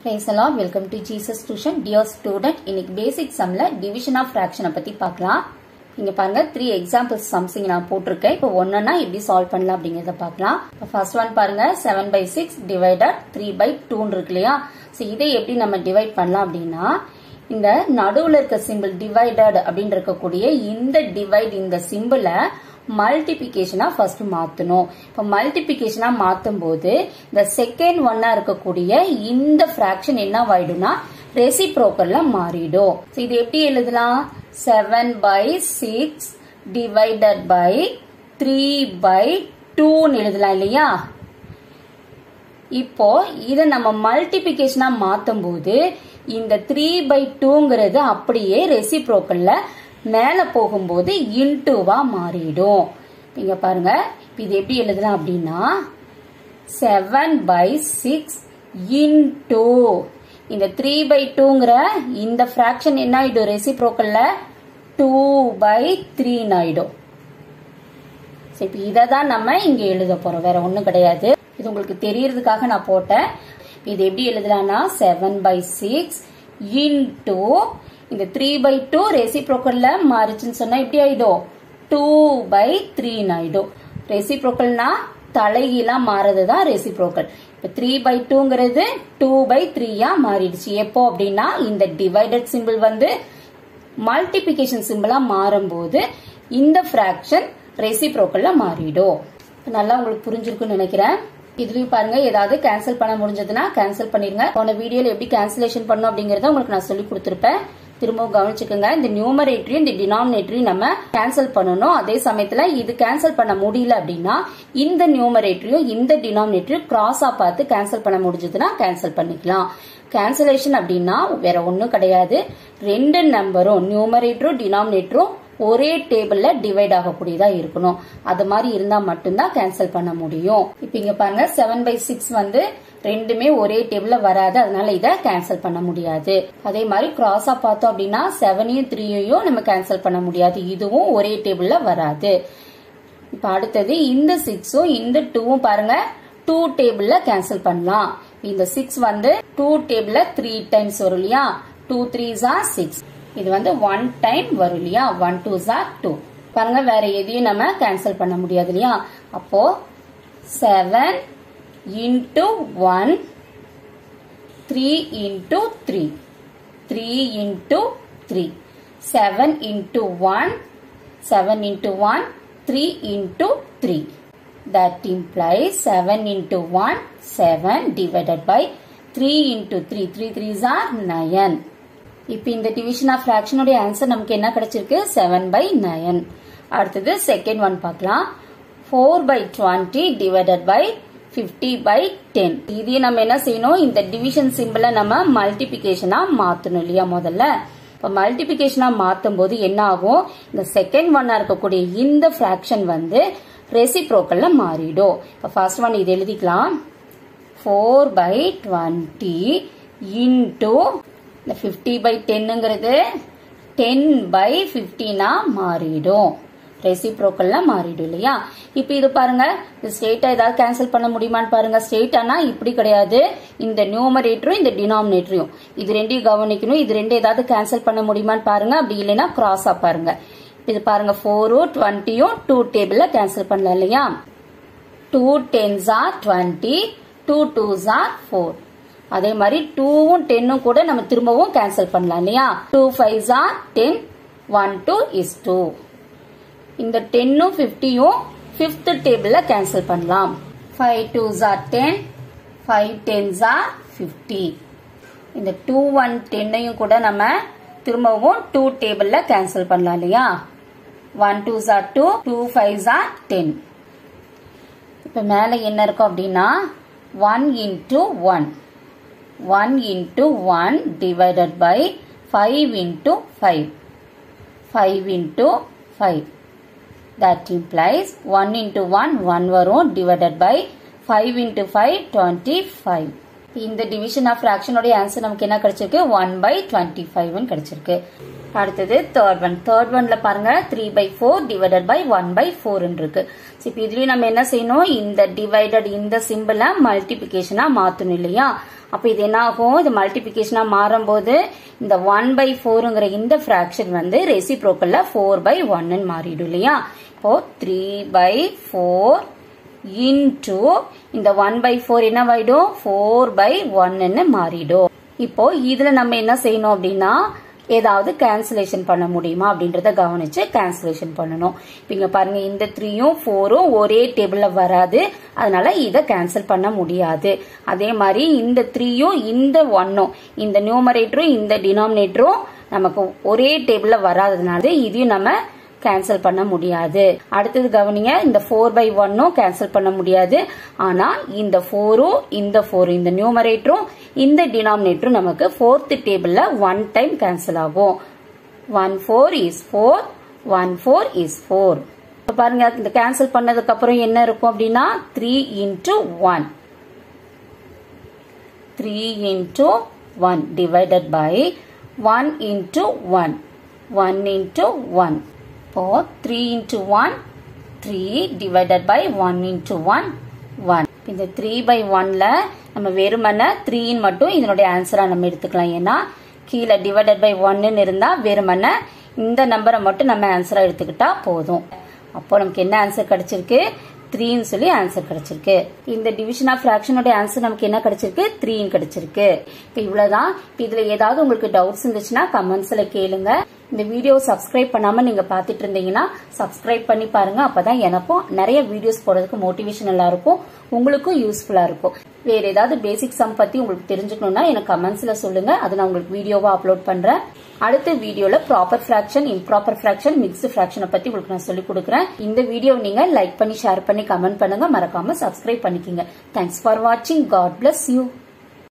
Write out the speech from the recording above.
price எல்லாம் welcome to Jesus tuition dear student இன்னைக்கு basic சம்ல division of ஃபிராக்ஷனை பத்தி பார்க்கலாம் இங்க பாருங்க த்ரீ எக்ஸாம்பிள்ஸ் சம்ஸிங் நான் போட்டிருக்கேன் இப்போ ஒன்னா எப்படி சால்வ் பண்ணலாம் அப்படிங்கறத பார்க்கலாம் இப்போ ஃபர்ஸ்ட் ஒன் பாருங்க seven by six divided three by டூன்னு இருக்கு இல்லையா ஸோ இதை எப்படி நம்ம டிவைட் பண்ணலாம் அப்படின்னா இந்த நடுவுல இருக்க சிம்பிள் டிவைடட் அப்படின்னு இருக்கக்கூடிய இந்த டிவைட் இந்த சிம்பிளை மல்டிபிகேஷனா ஃபர்ஸ்ட் மாத்தணும் இப்போ மல்டிபிகேஷனா மாத்தும் போது இந்த செகண்ட் ஒன்னா இருக்கக்கூடிய இந்த ஃபிராக்ஷன் என்ன ஆயிடும்னா ரெசிப்ரோக்கல்ல மாறிடும் So, இது எப்படி எழுதலாம் seven by six divided by three by டூன்னு எழுதலாம் இல்லையா இப்போ இதை நம்ம மல்டிபிகேஷனா மாத்தும் போது இந்த த்ரீ பை டூங்கிறது அப்படியே ரெசிப்ரோக்கல்ல மேல போகும்போது இன்டூவா மாறிடும் இங்க பாருங்க இப்ப இது எப்படி எழுதலாம் அப்படின்னா செவன் பை சிக்ஸ் இன்டூ இந்த த்ரீ பை டூங்கிற இந்த ஃபிராக்ஷன் என்ன ஆயிடும் ரெசிப்ரோக்கல்ல டூ பை த்ரீன்னு ஆயிடும் சரி இப்போ இதை தான் நம்ம இங்க எழுத போறோம் வேற ஒன்றும் கிடையாது இது உங்களுக்கு தெரியறதுக்காக நான் போட்டேன் இது எப்படி எழுதலாம்னா செவன் பை சிக்ஸ் இன்டூ இந்த த்ரீ பை டூ ரெசிப்ரோக்கல்ல மாறிச்சுன்னு சொன்னா எப்படி ஆயிடும் டூ பை த்ரீன்னு ஆயிடும் ரெசிப்ரோக்கல்னா தலைகீழா மாறது தான் ரெசிப்ரோக்கல் இப்போ த்ரீ பை டூங்கிறது டூ பை த்ரீயா மாறிடுச்சு எப்போ அப்படின்னா இந்த டிவைடட் சிம்பிள் வந்து மல்டிபிகேஷன் சிம்பிளா மாறும்போது இந்த ஃபிராக்ஷன் ரெசிப்ரோக்கல்ல மாறிடும் நல்லா உங்களுக்கு புரிஞ்சிருக்குன்னு நினைக்கிறேன் இதுலயும் பாருங்க ஏதாவது கேன்சல் பண்ண முடிஞ்சதுன்னா கேன்சல் பண்ணிருங்க போன வீடியோல எப்படி கேன்சலேஷன் பண்ணும் அப்படிங்கறத உங்களுக்கு நான் சொல்லி கொடுத்திருப்பேன் திரும்பவும் கவனிச்சுக்கோங்க இந்த நியூமரேட்டரியும் இந்த டினாமினேட்டரியும் நம்ம கேன்சல் பண்ணணும் அதே சமயத்துல இது கேன்சல் பண்ண முடியல அப்படின்னா இந்த நியூமரேட்டரியும் இந்த டினாமினேட்டரியும் கிராஸா பார்த்து கேன்சல் பண்ண முடிஞ்சதுன்னா கேன்சல் பண்ணிக்கலாம் கேன்சலேஷன் அப்படின்னா வேற ஒன்றும் கிடையாது ரெண்டு நம்பரும் நியூமரேட்டரும் டினாமினேட்டரும் ஒரே டேபிள்ல டிவைட் ஆகக்கூடியதா இருக்கணும் அது மாதிரி இருந்தா மட்டும்தான் கேன்சல் பண்ண முடியும் இப்ப இங்க பாருங்க செவன் பை சிக்ஸ் வந்து ரெண்டுமே ஒரே டேபிள்ல வராது அதனால இதை கேன்சல் பண்ண முடியாது அதே மாதிரி கிராஸா பார்த்தோம் அப்படின்னா செவனையும் த்ரீயையும் நம்ம கேன்சல் பண்ண முடியாது இதுவும் ஒரே டேபிள்ல வராது இப்ப அடுத்தது இந்த சிக்ஸும் இந்த டூவும் பாருங்க டூ டேபிள்ல கேன்சல் பண்ணலாம் இந்த சிக்ஸ் வந்து டூ டேபிள்ல த்ரீ டைம்ஸ் வரும் இல்லையா டூ த்ரீ ஜா சிக்ஸ் இது வந்து ஒன் டைம் வரும் இல்லையா ஒன் டூ ஜா டூ பாருங்க வேற எதையும் நம்ம கேன்சல் பண்ண முடியாது இல்லையா அப்போ seven into one three into three three into three seven into one seven into one three into three that implies 7 into 1 7 divided by 3 into 3 3 3s are 9 இப்போ இந்த டிவிஷன் ஆஃப் ஃபிராக்ஷனுடைய ஆன்சர் நமக்கு என்ன கிடைச்சிருக்கு 7 பை 9 அடுத்தது செகண்ட் ஒன் பார்க்கலாம் 4 by 20 divided by 50 by 10 இதையும் நம்ம என்ன செய்யணும் இந்த டிவிஷன் சிம்பிளை நம்ம மல்டிபிகேஷனா மாத்தணும் இல்லையா முதல்ல இப்போ மல்டிபிகேஷனா மாத்தும் போது என்ன ஆகும் இந்த செகண்ட் ஒன்னா இருக்கக்கூடிய இந்த ஃபிராக்ஷன் வந்து ரெசிப்ரோக்கல்ல மாறிடும் இப்போ ஃபர்ஸ்ட் ஒன் இது எழுதிக்கலாம் ஃபோர் பை டுவெண்ட்டி இன்டூ இந்த ஃபிஃப்டி பை டென்னுங்கிறது டென் பை ஃபிஃப்டினா மாறிடும் ரெசிப்ரோக்கல்ல மாறிடும் இல்லையா இப்போ இது பாருங்க இந்த ஸ்டேட்டா ஏதாவது கேன்சல் பண்ண முடியுமான்னு பாருங்க ஸ்டேட்டானா இப்படி கிடையாது இந்த நியூமரேட்டரும் இந்த டினாமினேட்டரையும் இது ரெண்டையும் கவனிக்கணும் இது ரெண்டு ஏதாவது கேன்சல் பண்ண முடியுமான்னு பாருங்க அப்படி இல்லைன்னா கிராஸா பாருங்க இது பாருங்க ஃபோரும் டுவெண்ட்டியும் டூ டேபிள்ல கேன்சல் பண்ணலாம் இல்லையா two tens are twenty two twos are four அதே மாதிரி டூவும் டென்னும் கூட நம்ம திரும்பவும் கேன்சல் பண்ணலாம் இல்லையா two five are ten one two is two இந்த டென்னும் ஃபிஃப்டியும் ஃபிஃப்த் டேபிள்ல கேன்சல் பண்ணலாம் five twos are ten five tens are fifty இந்த டூ ஒன் டென்னையும் கூட நம்ம திரும்பவும் டூ டேபிள்ல கேன்சல் பண்ணலாம் இல்லையா one two are two two five are ten இப்போ மேலே என்ன இருக்கும் அப்படின்னா one into one one into one divided by five into five five into five that implies one into one one வரும் divided by five into five twenty five இந்த division of ஃபிராக்ஷனோட answer நமக்கு என்ன கிடைச்சிருக்கு ஒன் பை டுவெண்ட்டி ஃபைவ்னு கிடைச்சிருக்கு அடுத்தது third one third ஒன்ல பாருங்க three by four divided by one by four இருக்கு So, இப்ப இதுலயும் நம்ம என்ன செய்யணும் இந்த டிவைடட் இந்த சிம்பிள மல்டிபிகேஷனா மாத்தணும் இல்லையா அப்ப இது என்ன ஆகும் இது மல்டிபிகேஷனா மாறும் போது இந்த ஒன் பை ஃபோருங்கிற இந்த ஃபிராக்ஷன் வந்து ரெசிப்ரோக்கல்ல ஃபோர் பை ஒன்னு மாறிடும் இல்லையா இப்போ த்ரீ பை ஃபோர் இன்டு இந்த ஒன் பை ஃபோர் என்னவாயிடும் ஃபோர் பை ஒன்னு மாறிடும் இப்போ இதுல நம்ம என்ன செய்யணும் அப்படின்னா ஏதாவது கேன்சலேஷன் பண்ண முடியுமா அப்படின்றத கவனிச்சு கேன்சலேஷன் பண்ணணும் இப்ப இங்க பாருங்க இந்த த்ரீயும் ஃபோரும் ஒரே டேபிள்ல வராது அதனால இதை கேன்சல் பண்ண முடியாது அதே மாதிரி இந்த த்ரீயும் இந்த ஒன்னும் இந்த நியூமரேட்டரும் இந்த டினாமினேட்டரும் நமக்கு ஒரே டேபிள்ல வராததுனால இதையும் நம்ம கேன்சல் பண்ண முடியாது அடுத்தது கவனிங்க இந்த ஃபோர் பை ஒன்னும் கேன்சல் பண்ண முடியாது ஆனா இந்த ஃபோரும் இந்த ஃபோரும் இந்த நியூமரேட்டரும் இந்த டினாமினேட்டரும் நமக்கு ஃபோர்த் டேபிள்ல ஒன் டைம் கேன்சல் ஆகும் one four is four one four is four பாருங்க இந்த கேன்சல் பண்ணதுக்கு அப்புறம் என்ன இருக்கும் அப்படின்னா three into one three into one divided by one into one one into one இப்போ three into one three divided by one into one one இந்த three by ஒன்ல நம்ம வெறுமனை த்ரீன்னு மட்டும் இதனுடைய ஆன்சரா நம்ம எடுத்துக்கலாம் ஏன்னா கீழே டிவைடட் பை ஒன்னு இருந்தா வெறுமனை இந்த நம்பரை மட்டும் நம்ம ஆன்சரா எடுத்துக்கிட்டா போதும் அப்போ நமக்கு என்ன ஆன்சர் கிடைச்சிருக்கு த்ரீன்னு சொல்லி ஆன்சர் கிடைச்சிருக்கு இந்த டிவிஷன் ஆஃப் ஃபிராக்ஷனோட ஆன்சர் நமக்கு என்ன கிடைச்சிருக்கு த்ரீன்னு கிடைச்சிருக்கு இப்போ இவ்வளவுதான் இப்போ இதுல ஏதாவது உங்களுக்கு டவுட்ஸ் இருந்துச்சுன்னா கமெண்ட்ஸ்ல கேளுங்க இந்த வீடியோ சப்ஸ்கிரைப் பண்ணாம நீங்க பாத்துட்டு இருந்தீங்கன்னா சப்ஸ்கிரைப் பண்ணி பாருங்க அப்பதான் எனக்கும் நிறைய வீடியோஸ் போடுறதுக்கு மோட்டிவேஷனலா இருக்கும் உங்களுக்கும் யூஸ்ஃபுல்லா இருக்கும் வேற ஏதாவது பேசிக் சம் பத்தி உங்களுக்கு தெரிஞ்சுக்கணும்னா எனக்கு கமெண்ட்ஸ்ல சொல்லுங்க அதை நான் உங்களுக்கு வீடியோவா அப்லோட் பண்றேன் அடுத்த வீடியோல proper fraction improper fraction mixed ஃபிராக்ஷனை பத்தி உங்களுக்கு நான் சொல்லி கொடுக்குறேன் இந்த வீடியோ நீங்க லைக் பண்ணி ஷேர் பண்ணி கமெண்ட் பண்ணுங்க மறக்காம சப்ஸ்கிரைப் பண்ணிக்கோங்க தேங்க்ஸ் ஃபார் வாட்சிங் காட் பிளஸ் யூ